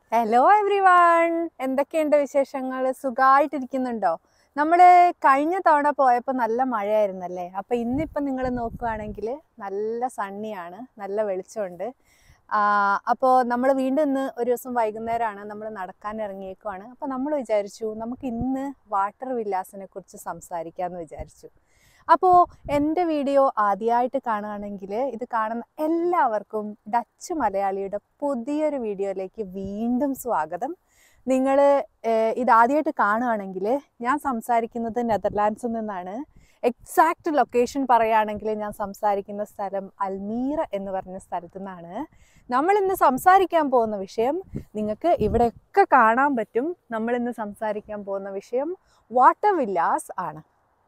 hello every one എന്തൊക്കെയുണ്ട് വിശേഷങ്ങൾ സുഖമായിട്ടിരിക്കുന്നുണ്ടോ നമ്മൾ കഴിഞ്ഞ തവണ പോയപ്പോൾ നല്ല മഴയായിരുന്നല്ലേ അപ്പോൾ ഇന്നിപ്പം നിങ്ങൾ നോക്കുകയാണെങ്കിൽ നല്ല സണ്ണിയാണ് നല്ല വെളിച്ചമുണ്ട് അപ്പോൾ നമ്മൾ വീണ്ടും ഇന്ന് ഒരു ദിവസം വൈകുന്നേരമാണ് നമ്മൾ നടക്കാൻ ഇറങ്ങിയേക്കുവാണ് അപ്പോൾ നമ്മൾ വിചാരിച്ചു നമുക്ക് ഇന്ന് വാട്ടർ വില്ലാസിനെ കുറിച്ച് സംസാരിക്കാമെന്ന് വിചാരിച്ചു അപ്പോൾ എൻ്റെ വീഡിയോ ആദ്യമായിട്ട് കാണുകയാണെങ്കിൽ ഇത് കാണുന്ന എല്ലാവർക്കും ഡച്ച് മലയാളിയുടെ പുതിയൊരു വീഡിയോയിലേക്ക് വീണ്ടും സ്വാഗതം നിങ്ങൾ ഇത് ആദ്യമായിട്ട് കാണുകയാണെങ്കിൽ ഞാൻ സംസാരിക്കുന്നത് നെതർലാൻഡ്സിൽ നിന്നാണ് എക്സാക്റ്റ് ലൊക്കേഷൻ പറയുകയാണെങ്കിൽ ഞാൻ സംസാരിക്കുന്ന സ്ഥലം അൽമീറ എന്ന് പറഞ്ഞ സ്ഥലത്തു നിന്നാണ് നമ്മൾ ഇന്ന് സംസാരിക്കാൻ പോകുന്ന വിഷയം നിങ്ങൾക്ക് ഇവിടെയൊക്കെ കാണാൻ പറ്റും നമ്മൾ ഇന്ന് സംസാരിക്കാൻ പോകുന്ന വിഷയം വാട്ടർ വില്ലാസ് ആണ്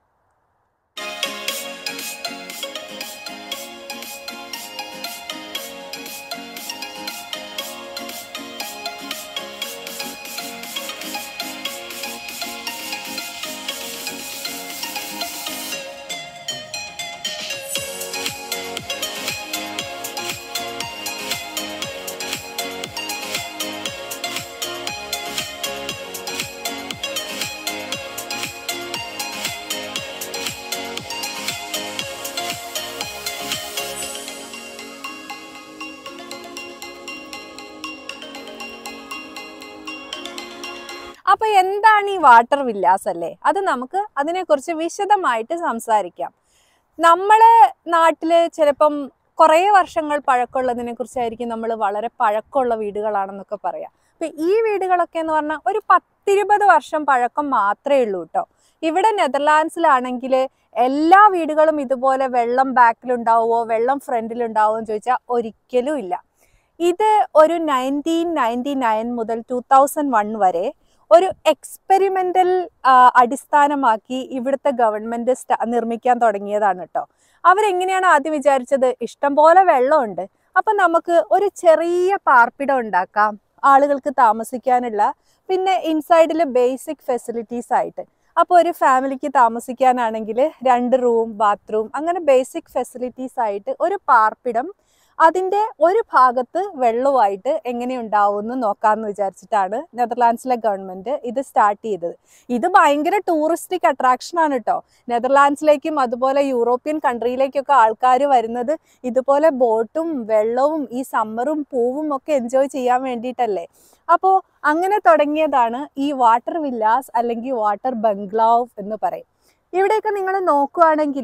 അപ്പൊ എന്താണ് ഈ വാട്ടർ വില്ലാസ് അല്ലേ അത് നമുക്ക് അതിനെക്കുറിച്ച് വിശദമായിട്ട് സംസാരിക്കാം നമ്മളെ നാട്ടില് ചിലപ്പം കുറേ വർഷങ്ങൾ പഴക്കമുള്ളതിനെ കുറിച്ചായിരിക്കും നമ്മൾ വളരെ പഴക്കമുള്ള വീടുകളാണെന്നൊക്കെ പറയാം അപ്പൊ ഈ വീടുകളൊക്കെ എന്ന് പറഞ്ഞാൽ ഒരു പത്തിരുപത് വർഷം പഴക്കം മാത്രമേ ഉള്ളൂ കേട്ടോ ഇവിടെ നെതർലാൻഡ്സിലാണെങ്കിൽ എല്ലാ വീടുകളും ഇതുപോലെ വെള്ളം ബാക്കിലുണ്ടാവുമോ വെള്ളം ഫ്രണ്ടിലുണ്ടാവുമോ എന്ന് ചോദിച്ചാൽ ഒരിക്കലും ഇല്ല ഇത് ഒരു നയൻറ്റീൻ നയൻറ്റി നയൻ മുതൽ ടൂ തൗസൻഡ് വൺ വരെ ഒരു എക്സ്പെരിമെന്റൽ അടിസ്ഥാനമാക്കി ഇവിടുത്തെ ഗവൺമെന്റ് നിർമ്മിക്കാൻ തുടങ്ങിയതാണ് കേട്ടോ അവരെങ്ങനെയാണ് ആദ്യം വിചാരിച്ചത് ഇഷ്ടം പോലെ വെള്ളമുണ്ട് അപ്പൊ നമുക്ക് ഒരു ചെറിയ പാർപ്പിടം ഉണ്ടാക്കാം ആളുകൾക്ക് താമസിക്കാനുള്ള പിന്നെ ഇൻസൈഡിൽ ബേസിക് ഫെസിലിറ്റീസ് ആയിട്ട് അപ്പോൾ ഒരു ഫാമിലിക്ക് താമസിക്കാനാണെങ്കിൽ രണ്ട് റൂം ബാത്റൂം അങ്ങനെ ബേസിക് ഫെസിലിറ്റീസ് ആയിട്ട് ഒരു പാർപ്പിടം അതിൻ്റെ ഒരു ഭാഗത്ത് വെള്ളമായിട്ട് എങ്ങനെ ഉണ്ടാവുമെന്ന് നോക്കാമെന്ന് വിചാരിച്ചിട്ടാണ് നെതർലാൻഡ്സിലെ ഗവൺമെൻറ് ഇത് സ്റ്റാർട്ട് ചെയ്തത് ഇത് ഭയങ്കര ടൂറിസ്റ്റിക് അട്രാക്ഷനാണ് കേട്ടോ നെതർലാൻഡ്സിലേക്കും അതുപോലെ യൂറോപ്യൻ കൺട്രിയിലേക്കൊക്കെ ആൾക്കാർ വരുന്നത് ഇതുപോലെ ബോട്ടും വെള്ളവും ഈ സമ്മറും പൂവും ഒക്കെ എൻജോയ് ചെയ്യാൻ വേണ്ടിയിട്ടല്ലേ അപ്പോൾ അങ്ങനെ തുടങ്ങിയതാണ് ഈ വാട്ടർ വില്ലാസ് അല്ലെങ്കിൽ വാട്ടർ ബംഗ്ലാവ് എന്ന് പറയും ഇവിടെയൊക്കെ നിങ്ങൾ നോക്കുകയാണെങ്കിൽ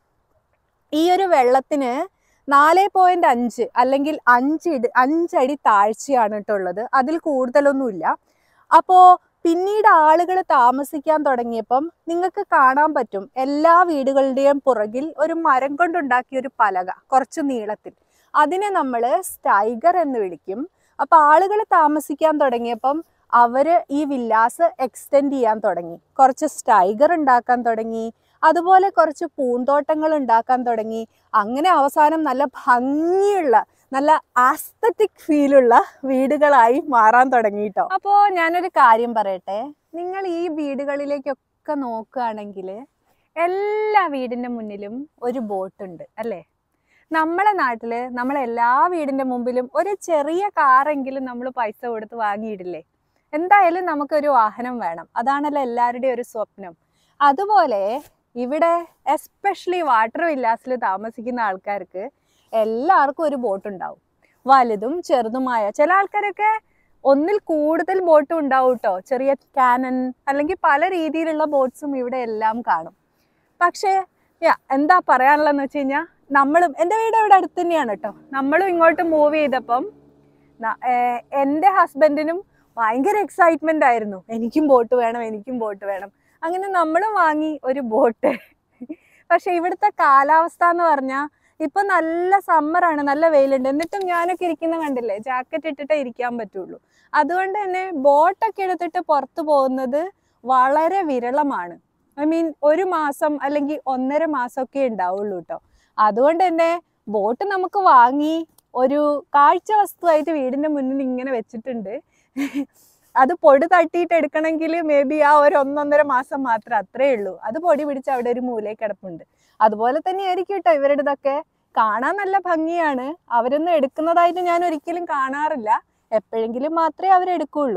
ഈ ഒരു വെള്ളത്തിന് നാല് പോയിന്റ് അഞ്ച് അല്ലെങ്കിൽ അഞ്ചിടി അഞ്ചടി താഴ്ചയാണ് കേട്ടോ ഉള്ളത് അതിൽ കൂടുതലൊന്നുമില്ല അപ്പോൾ പിന്നീട് ആളുകൾ താമസിക്കാൻ തുടങ്ങിയപ്പം നിങ്ങൾക്ക് കാണാൻ പറ്റും എല്ലാ വീടുകളുടെയും പുറകിൽ ഒരു മരം കൊണ്ടുണ്ടാക്കിയ ഒരു പലക കുറച്ച് നീളത്തിൽ അതിനെ നമ്മൾ സ്റ്റൈഗർ എന്ന് വിളിക്കും അപ്പോൾ ആളുകൾ താമസിക്കാൻ തുടങ്ങിയപ്പം അവര് ഈ വില്ലാസ് എക്സ്റ്റെൻഡ് ചെയ്യാൻ തുടങ്ങി കുറച്ച് സ്റ്റൈഗർ ഉണ്ടാക്കാൻ തുടങ്ങി അതുപോലെ കുറച്ച് പൂന്തോട്ടങ്ങൾ ഉണ്ടാക്കാൻ തുടങ്ങി അങ്ങനെ അവസാനം നല്ല ഭംഗിയുള്ള നല്ല ആസ്തറ്റിക് ഫീലുള്ള വീടുകളായി മാറാൻ തുടങ്ങിട്ടോ അപ്പോൾ ഞാനൊരു കാര്യം പറയട്ടെ നിങ്ങൾ ഈ വീടുകളിലേക്കൊക്കെ നോക്കുകയാണെങ്കിൽ എല്ലാ വീടിൻ്റെ മുന്നിലും ഒരു ബോട്ടുണ്ട് അല്ലേ നമ്മളെ നാട്ടില് നമ്മളെ എല്ലാ വീടിന്റെ മുമ്പിലും ഒരു ചെറിയ കാറെങ്കിലും നമ്മൾ പൈസ കൊടുത്ത് വാങ്ങിയിടില്ലേ എന്തായാലും നമുക്കൊരു വാഹനം വേണം അതാണല്ലോ എല്ലാവരുടെയും ഒരു സ്വപ്നം അതുപോലെ ഇവിടെ എസ്പെഷ്യലി വാട്ടർ വില്ലാസിൽ താമസിക്കുന്ന ആൾക്കാർക്ക് എല്ലാവർക്കും ഒരു ബോട്ട് ഉണ്ടാവും വലുതും ചെറുതുമായ ചില ആൾക്കാരൊക്കെ ഒന്നിൽ കൂടുതൽ ബോട്ടും ഉണ്ടാവും കേട്ടോ ചെറിയ കാനൻ അല്ലെങ്കിൽ പല രീതിയിലുള്ള ബോട്ട്സും ഇവിടെ എല്ലാം കാണും പക്ഷേ യാ എന്താ പറയാനുള്ളതെന്ന് വെച്ച് കഴിഞ്ഞാൽ നമ്മളും എൻ്റെ വീട് ഇവിടെ അടുത്ത് തന്നെയാണ് കേട്ടോ നമ്മളും ഇങ്ങോട്ട് മൂവ് ചെയ്തപ്പം എൻ്റെ ഹസ്ബൻഡിനും ഭയങ്കര എക്സൈറ്റ്മെന്റ് ആയിരുന്നു എനിക്കും ബോട്ട് വേണം എനിക്കും ബോട്ട് വേണം അങ്ങനെ നമ്മളും വാങ്ങി ഒരു ബോട്ട് പക്ഷെ ഇവിടുത്തെ കാലാവസ്ഥ എന്ന് പറഞ്ഞാൽ ഇപ്പൊ നല്ല സമ്മറാണ് നല്ല വെയിലുണ്ട് എന്നിട്ടും ഞാനൊക്കെ ഇരിക്കുന്ന കണ്ടില്ലേ ജാക്കറ്റ് ഇട്ടിട്ടേ ഇരിക്കാൻ പറ്റുള്ളൂ അതുകൊണ്ട് തന്നെ ബോട്ടൊക്കെ എടുത്തിട്ട് പുറത്തു പോകുന്നത് വളരെ വിരളമാണ് ഐ മീൻ ഒരു മാസം അല്ലെങ്കിൽ ഒന്നര മാസമൊക്കെ ഉണ്ടാവുള്ളൂ കേട്ടോ അതുകൊണ്ട് തന്നെ ബോട്ട് നമുക്ക് വാങ്ങി ഒരു കാഴ്ച വസ്തുവായിട്ട് വീടിന്റെ മുന്നിൽ ഇങ്ങനെ വെച്ചിട്ടുണ്ട് അത് പൊടി തട്ടിയിട്ട് എടുക്കണമെങ്കിൽ മേ ബി ആ ഒരു ഒന്നൊന്നര മാസം മാത്രം അത്രേ ഉള്ളൂ അത് പൊടി പിടിച്ച് അവിടെ ഒരു മൂലയിൽ കിടപ്പുണ്ട് അതുപോലെ തന്നെ ആയിരിക്കും കേട്ടോ ഇവരുടെതൊക്കെ കാണാൻ നല്ല ഭംഗിയാണ് അവരൊന്നും എടുക്കുന്നതായിട്ട് ഞാൻ ഒരിക്കലും കാണാറില്ല എപ്പോഴെങ്കിലും മാത്രമേ അവരെടുക്കുകയുള്ളൂ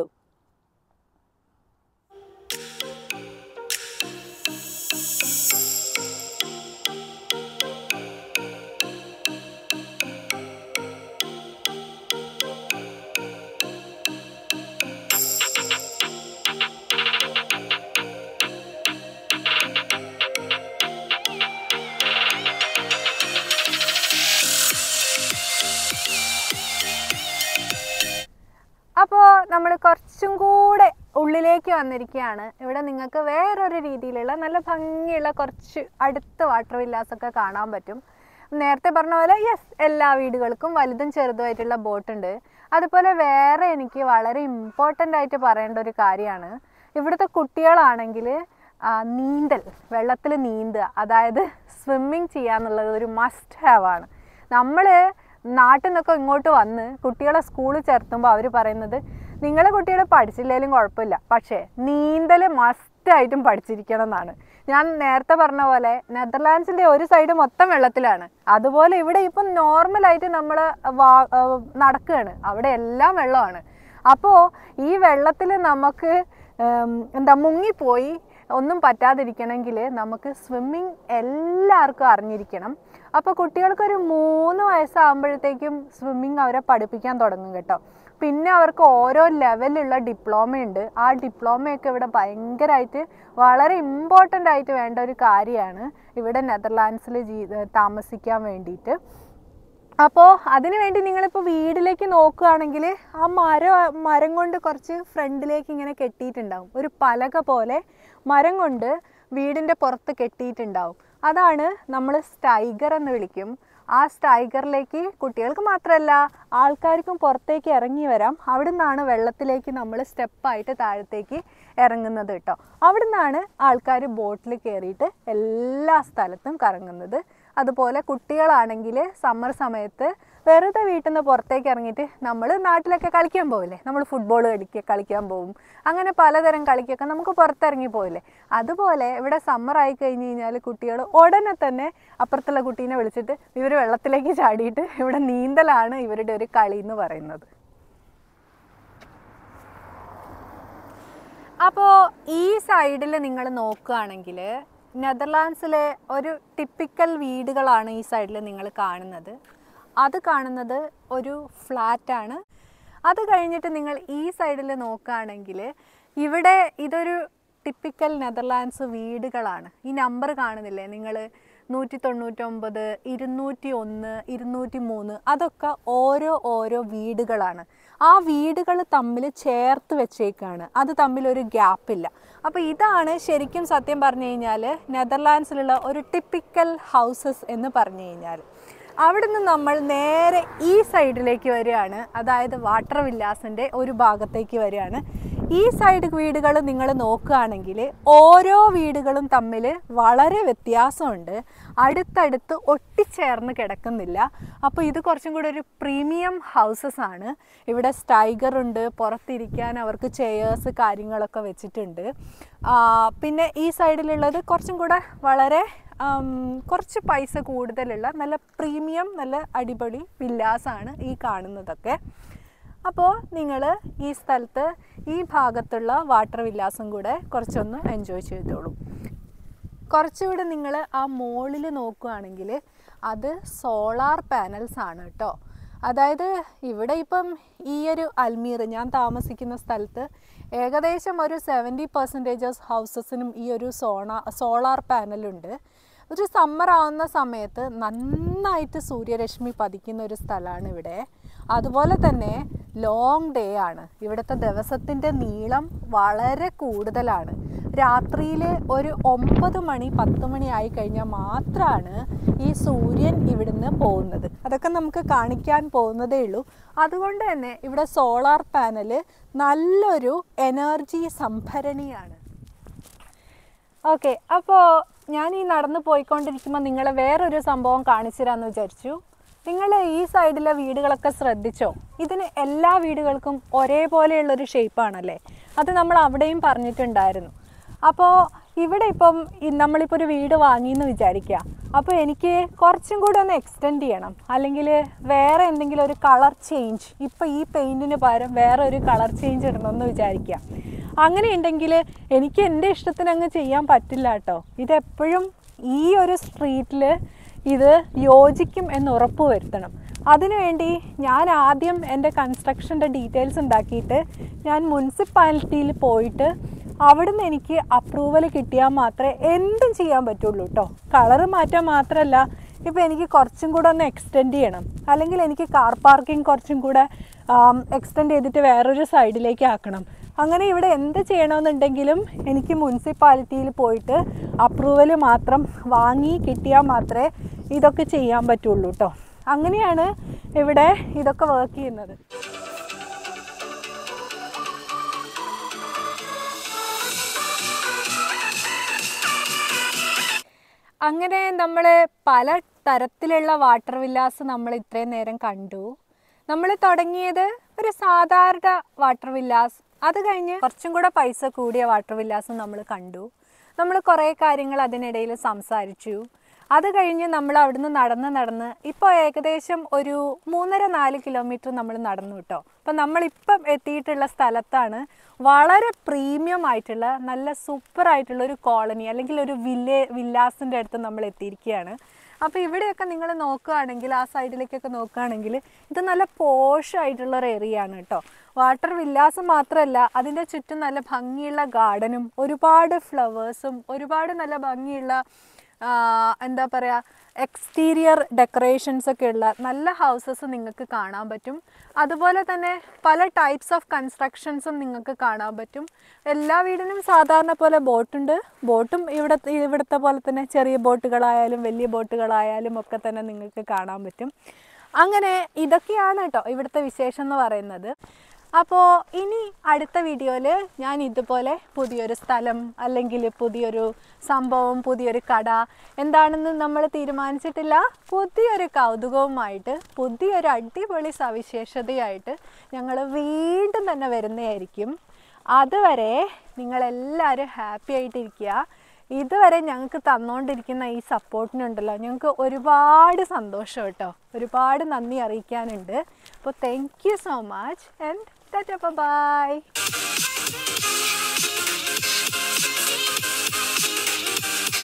അപ്പോൾ നമ്മൾ കുറച്ചും കൂടെ ഉള്ളിലേക്ക് വന്നിരിക്കുകയാണ് ഇവിടെ നിങ്ങൾക്ക് വേറൊരു രീതിയിലുള്ള നല്ല ഭംഗിയുള്ള കുറച്ച് അടുത്ത വാട്ടർ വില്ലാസൊക്കെ കാണാൻ പറ്റും നേരത്തെ പറഞ്ഞ പോലെ യെസ് എല്ലാ വീടുകൾക്കും വലുതും ചെറുതുമായിട്ടുള്ള ബോട്ടുണ്ട് അതുപോലെ വേറെ എനിക്ക് വളരെ ഇമ്പോർട്ടൻ്റ് ആയിട്ട് പറയേണ്ട ഒരു കാര്യമാണ് ഇവിടുത്തെ കുട്ടികളാണെങ്കിൽ ആ, നീന്തൽ വെള്ളത്തിൽ നീന്തുക അതായത് സ്വിമ്മിങ് ചെയ്യാന്നുള്ളത് ഒരു മസ്റ്റ് ഹാവ് ആണ് നമ്മൾ നാട്ടിൽ നിന്നൊക്കെ ഇങ്ങോട്ട് വന്ന് കുട്ടികളെ സ്കൂളിൽ ചേർത്തുമ്പോൾ അവർ പറയുന്നത് നിങ്ങളെ കുട്ടികൾ പഠിച്ചില്ലെങ്കിലും കുഴപ്പമില്ല പക്ഷേ നീന്തൽ മസ്റ്റായിട്ടും പഠിച്ചിരിക്കണം എന്നാണ് ഞാൻ നേരത്തെ പറഞ്ഞ പോലെ നെതർലാൻഡ്സിൻ്റെ ഒരു സൈഡ് മൊത്തം വെള്ളത്തിലാണ് അതുപോലെ ഇവിടെ ഇപ്പം നോർമലായിട്ട് നമ്മൾ നടക്കുകയാണ് അവിടെ എല്ലാം വെള്ളമാണ് അപ്പോൾ ഈ വെള്ളത്തിൽ നമുക്ക് ഉം, എന്താ മുങ്ങിപ്പോയി ഒന്നും പറ്റാതിരിക്കണമെങ്കിൽ നമുക്ക് സ്വിമ്മിങ് എല്ലാവർക്കും അറിഞ്ഞിരിക്കണം അപ്പോൾ കുട്ടികൾക്കൊരു മൂന്ന് വയസ്സാകുമ്പോഴത്തേക്കും സ്വിമ്മിങ് അവരെ പഠിപ്പിക്കാൻ തുടങ്ങും കേട്ടോ പിന്നെ അവർക്ക് ഓരോ ലെവലിലുള്ള ഡിപ്ലോമ ഉണ്ട് ആ ഡിപ്ലോമയൊക്കെ ഇവിടെ ഭയങ്കരമായിട്ട് വളരെ ഇമ്പോർട്ടൻ്റ് ആയിട്ട് വേണ്ട ഒരു കാര്യമാണ് ഇവിടെ നെതർലാൻഡ്സിൽ ജീ താമസിക്കാൻ വേണ്ടിയിട്ട് അപ്പോൾ അതിന് വേണ്ടി നിങ്ങളിപ്പോൾ വീട്ടിലേക്ക് നോക്കുകയാണെങ്കിൽ ആ മരം മരം കൊണ്ട് കുറച്ച് ഫ്രണ്ടിലേക്ക് ഇങ്ങനെ കെട്ടിയിട്ടുണ്ടാവും ഒരു പലക പോലെ മരം കൊണ്ട് വീടിൻ്റെ പുറത്ത് കെട്ടിയിട്ടുണ്ടാവും അതാണ് നമ്മൾ സ്റ്റൈഗർ എന്ന് വിളിക്കും ആ സ്റ്റൈഗറിലേക്ക് കുട്ടികൾക്ക് മാത്രമല്ല ആൾക്കാർക്കും പുറത്തേക്ക് ഇറങ്ങി വരാം അവിടെ നിന്നാണ് വെള്ളത്തിലേക്ക് നമ്മൾ സ്റ്റെപ്പായിട്ട് താഴത്തേക്ക് ഇറങ്ങുന്നത് കേട്ടോ അവിടെ നിന്നാണ് ആൾക്കാർ ബോട്ടിൽ കയറിയിട്ട് എല്ലാ സ്ഥലത്തും കറങ്ങുന്നത് അതുപോലെ കുട്ടികളാണെങ്കിൽ സമ്മർ സമയത്ത് വെറുതെ വീട്ടിൽ നിന്ന് പുറത്തേക്ക് ഇറങ്ങിയിട്ട് നമ്മൾ നാട്ടിലൊക്കെ കളിക്കാൻ പോവില്ലേ നമ്മൾ ഫുട്ബോൾ കളിക്കുക കളിക്കാൻ പോകും അങ്ങനെ പലതരം കളിക്കൊക്കെ നമുക്ക് പുറത്തിറങ്ങി പോവില്ലേ അതുപോലെ ഇവിടെ സമ്മർ ആയി കഴിഞ്ഞ് കഴിഞ്ഞാൽ കുട്ടികൾ ഉടനെ തന്നെ അപ്പുറത്തുള്ള കുട്ടീനെ വിളിച്ചിട്ട് ഇവർ വെള്ളത്തിലേക്ക് ചാടിയിട്ട് ഇവിടെ നീന്തലാണ് ഇവരുടെ ഒരു കളി എന്ന് പറയുന്നത് അപ്പോൾ ഈ സൈഡിൽ നിങ്ങൾ നോക്കുകയാണെങ്കിൽ നെതർലാൻഡ്സിലെ ഒരു ടിപ്പിക്കൽ വീടുകളാണ് ഈ സൈഡിൽ നിങ്ങൾ കാണുന്നത് അത് കാണുന്നത് ഒരു ഫ്ലാറ്റാണ് അത് കഴിഞ്ഞിട്ട് നിങ്ങൾ ഈ സൈഡിൽ നോക്കുകയാണെങ്കിൽ ഇവിടെ ഇതൊരു ടിപ്പിക്കൽ നെതർലാൻഡ്സ് വീടുകളാണ് ഈ നമ്പർ കാണുന്നില്ലേ നിങ്ങൾ നൂറ്റി തൊണ്ണൂറ്റൊമ്പത് ഇരുന്നൂറ്റി ഒന്ന് ഇരുന്നൂറ്റി മൂന്ന് അതൊക്കെ ഓരോ ഓരോ വീടുകളാണ് ആ വീടുകൾ തമ്മിൽ ചേർത്ത് വെച്ചേക്കാണ് അത് തമ്മിൽ ഒരു ഗ്യാപ്പില്ല അപ്പോൾ ഇതാണ് ശരിക്കും സത്യം പറഞ്ഞു കഴിഞ്ഞാൽ നെതർലാൻഡ്സിലുള്ള ഒരു ടിപ്പിക്കൽ ഹൗസസ് എന്ന് പറഞ്ഞു കഴിഞ്ഞാൽ അവിടുന്ന് നമ്മൾ നേരെ ഈ സൈഡിലേക്ക് വരികയാണ് അതായത് വാട്ടർ വില്ലാസിൻ്റെ ഒരു ഭാഗത്തേക്ക് വരികയാണ് ഈ സൈഡ് വീടുകൾ നിങ്ങൾ നോക്കുകയാണെങ്കിൽ ഓരോ വീടുകളും തമ്മിൽ വളരെ വ്യത്യാസമുണ്ട് അടുത്തടുത്ത് ഒട്ടിച്ചേർന്ന് കിടക്കുന്നില്ല അപ്പോൾ ഇത് കുറച്ചും കൂടെ ഒരു പ്രീമിയം ഹൗസസ് ആണ് ഇവിടെ സ്റ്റൈഗർ ഉണ്ട് പുറത്തിരിക്കാൻ അവർക്ക് ചെയേഴ്സ് കാര്യങ്ങളൊക്കെ വെച്ചിട്ടുണ്ട് ആ, പിന്നെ ഈ സൈഡിലുള്ളത് കുറച്ചും കൂടെ വളരെ ആം, കുറച്ച് പൈസ കൂടുതലുള്ള നല്ല പ്രീമിയം നല്ല അടിപൊളി വില്ലാസാണ് ഈ കാണുന്നതൊക്കെ അപ്പോൾ നിങ്ങൾ ഈ സ്ഥലത്ത് ഈ ഭാഗത്തുള്ള വാട്ടർ വില്ലാസും കൂടെ കുറച്ചൊന്ന് എൻജോയ് ചെയ്തോളൂ കുറച്ചുകൂടെ നിങ്ങൾ ആ മോളിൽ നോക്കുകയാണെങ്കിൽ അത് സോളാർ പാനൽസ് ആണ് കേട്ടോ അതായത് ഇവിടെ ഇപ്പം ഈ ഒരു അൽമീർ ഞാൻ താമസിക്കുന്ന സ്ഥലത്ത് ഏകദേശം ഒരു സെവൻറ്റി പെർസെൻറ്റേജസ് ഹൗസസിനും ഈ ഒരു സോണ സോളാർ പാനലുണ്ട് ഒരു സമ്മർ ആവുന്ന സമയത്ത് നന്നായിട്ട് സൂര്യരശ്മി പതിക്കുന്ന ഒരു സ്ഥലമാണ് ഇവിടെ അതുപോലെ തന്നെ ലോങ് ഡേ ആണ് ഇവിടുത്തെ ദിവസത്തിൻ്റെ നീളം വളരെ കൂടുതലാണ് രാത്രിയിൽ ഒരു ഒമ്പത് മണി പത്ത് മണി ആയി കഴിഞ്ഞാൽ മാത്രമാണ് ഈ സൂര്യൻ ഇവിടുന്ന് പോകുന്നത് അതൊക്കെ നമുക്ക് കാണിക്കാൻ പോകുന്നതേ ഉള്ളൂ അതുകൊണ്ട് തന്നെ ഇവിടെ സോളാർ പാനൽ നല്ലൊരു എനർജി സംഭരണിയാണ് ഓക്കെ അപ്പോൾ ഞാൻ ഈ നടന്നു പോയിക്കൊണ്ടിരിക്കുമ്പോൾ നിങ്ങളെ വേറൊരു സംഭവം കാണിച്ചു തരാമെന്ന് വിചാരിച്ചു നിങ്ങൾ ഈ സൈഡിലെ വീടുകളൊക്കെ ശ്രദ്ധിച്ചോ ഇതിന് എല്ലാ വീടുകൾക്കും ഒരേപോലെയുള്ളൊരു ഷേപ്പാണല്ലേ അത് നമ്മൾ അവിടെയും പറഞ്ഞിട്ടുണ്ടായിരുന്നു അപ്പോൾ ഇവിടെ ഇപ്പം ഈ നമ്മളിപ്പോൾ ഒരു വീട് വാങ്ങിയെന്ന് വിചാരിക്കുക അപ്പോൾ എനിക്ക് കുറച്ചും കൂടെ ഒന്ന് എക്സ്റ്റെൻഡ് ചെയ്യണം അല്ലെങ്കിൽ വേറെ എന്തെങ്കിലും ഒരു കളർ ചേഞ്ച് ഇപ്പോൾ ഈ പെയിൻറ്റിന് പകരം വേറെ ഒരു കളർ ചേഞ്ച് ഇടണമെന്ന് വിചാരിക്കുക അങ്ങനെ ഉണ്ടെങ്കിൽ എനിക്ക് എൻ്റെ ഇഷ്ടത്തിന് അങ്ങ് ചെയ്യാൻ പറ്റില്ല കേട്ടോ ഇതെപ്പോഴും ഈ ഒരു സ്ട്രീറ്റിൽ ഇത് യോജിക്കും എന്ന് ഉറപ്പ് വരുത്തണം അതിനുവേണ്ടി ഞാൻ ആദ്യം എൻ്റെ കൺസ്ട്രക്ഷൻ്റെ ഡീറ്റെയിൽസ് ഉണ്ടാക്കിയിട്ട് ഞാൻ മുനിസിപ്പാലിറ്റിയിൽ പോയിട്ട് അവിടുന്ന് എനിക്ക് അപ്രൂവൽ കിട്ടിയാൽ മാത്രമേ എന്തും ചെയ്യാൻ പറ്റുള്ളൂ കേട്ടോ കളറ് മാറ്റാൻ മാത്രമല്ല ഇപ്പോൾ എനിക്ക് കുറച്ചും കൂടെ ഒന്ന് എക്സ്റ്റെൻഡ് ചെയ്യണം അല്ലെങ്കിൽ എനിക്ക് കാർ പാർക്കിംഗ് കുറച്ചും കൂടെ എക്സ്റ്റെൻഡ് ചെയ്തിട്ട് വേറൊരു സൈഡിലേക്ക് ആക്കണം അങ്ങനെ ഇവിടെ എന്ത് ചെയ്യണമെന്നുണ്ടെങ്കിലും എനിക്ക് മുനിസിപ്പാലിറ്റിയിൽ പോയിട്ട് അപ്രൂവൽ മാത്രം വാങ്ങി കിട്ടിയാൽ മാത്രമേ ഇതൊക്കെ ചെയ്യാൻ പറ്റുള്ളൂ കേട്ടോ അങ്ങനെയാണ് ഇവിടെ ഇതൊക്കെ വർക്ക് ചെയ്യുന്നത് അങ്ങനെ നമ്മൾ പല തരത്തിലുള്ള വാട്ടർ വില്ലാസ് നമ്മൾ ഇത്രയും നേരം കണ്ടു നമ്മൾ തുടങ്ങിയത് ഒരു സാധാരണ വാട്ടർ വില്ലാസ് അത് കഴിഞ്ഞ് കുറച്ചും കൂടെ പൈസ കൂടിയ വാട്ടർ വില്ലാസും നമ്മൾ കണ്ടു നമ്മൾ കുറേ കാര്യങ്ങൾ അതിനിടയിൽ സംസാരിച്ചു അത് കഴിഞ്ഞ് നമ്മൾ അവിടുന്ന് നടന്ന് നടന്ന് ഇപ്പോൾ ഏകദേശം ഒരു മൂന്നര നാല് കിലോമീറ്റർ നമ്മൾ നടന്നു കേട്ടോ അപ്പം നമ്മളിപ്പം എത്തിയിട്ടുള്ള സ്ഥലത്താണ് വളരെ പ്രീമിയം ആയിട്ടുള്ള നല്ല സൂപ്പർ ആയിട്ടുള്ള ഒരു കോളനി അല്ലെങ്കിൽ ഒരു വില്ലേ വില്ലാസിൻ്റെ അടുത്ത് നമ്മൾ എത്തിയിരിക്കുകയാണ് അപ്പോൾ ഇവിടെയൊക്കെ നിങ്ങൾ നോക്കുകയാണെങ്കിൽ ആ സൈഡിലേക്കൊക്കെ നോക്കുകയാണെങ്കിൽ ഇത് നല്ല പോഷായിട്ടുള്ള ഒരു ഏരിയ ആണ് കേട്ടോ വാട്ടർ വില്ലാസ് മാത്രമല്ല അതിൻ്റെ ചുറ്റും നല്ല ഭംഗിയുള്ള ഗാർഡനും ഒരുപാട് ഫ്ലവേഴ്സും ഒരുപാട് നല്ല ഭംഗിയുള്ള ആ, എന്താ പറയുക എക്സ്റ്റീരിയർ ഡെക്കറേഷൻസ് ഒക്കെ ഉള്ള നല്ല ഹൗസസ് നിങ്ങൾക്ക് കാണാൻ പറ്റും അതുപോലെ തന്നെ പല ടൈപ്സ് ഓഫ് കൺസ്ട്രക്ഷൻസും നിങ്ങൾക്ക് കാണാൻ പറ്റും എല്ലാ വീടിനും സാധാരണ പോലെ ബോട്ടുണ്ട് ബോട്ടും ഇവിടെ ഇവിടുത്തെ പോലെ തന്നെ ചെറിയ ബോട്ടുകളായാലും വലിയ ബോട്ടുകളായാലും ഒക്കെ തന്നെ നിങ്ങൾക്ക് കാണാൻ പറ്റും അങ്ങനെ ഇതൊക്കെയാണ് കേട്ടോ ഇവിടുത്തെ വിശേഷം എന്ന് പറയുന്നത് അപ്പോൾ ഇനി അടുത്ത വീഡിയോയിൽ ഞാൻ ഇതുപോലെ പുതിയൊരു സ്ഥലം അല്ലെങ്കിൽ പുതിയൊരു സംഭവം പുതിയൊരു കട എന്താണെന്ന് നമ്മൾ തീരുമാനിച്ചിട്ടില്ല പുതിയൊരു കൗതുകവുമായിട്ട് പുതിയൊരു അടിപൊളി സവിശേഷതയായിട്ട് ഞങ്ങൾ വീണ്ടും തന്നെ വരുന്നതായിരിക്കും അതുവരെ നിങ്ങളെല്ലാവരും ഹാപ്പി ആയിട്ടിരിക്കുക ഇതുവരെ ഞങ്ങൾക്ക് തന്നുകൊണ്ടിരിക്കുന്ന ഈ സപ്പോർട്ടിനുണ്ടല്ലോ ഞങ്ങൾക്ക് ഒരുപാട് സന്തോഷം കേട്ടോ ഒരുപാട് നന്ദി അറിയിക്കാനുണ്ട് അപ്പോൾ thank you so much and tata by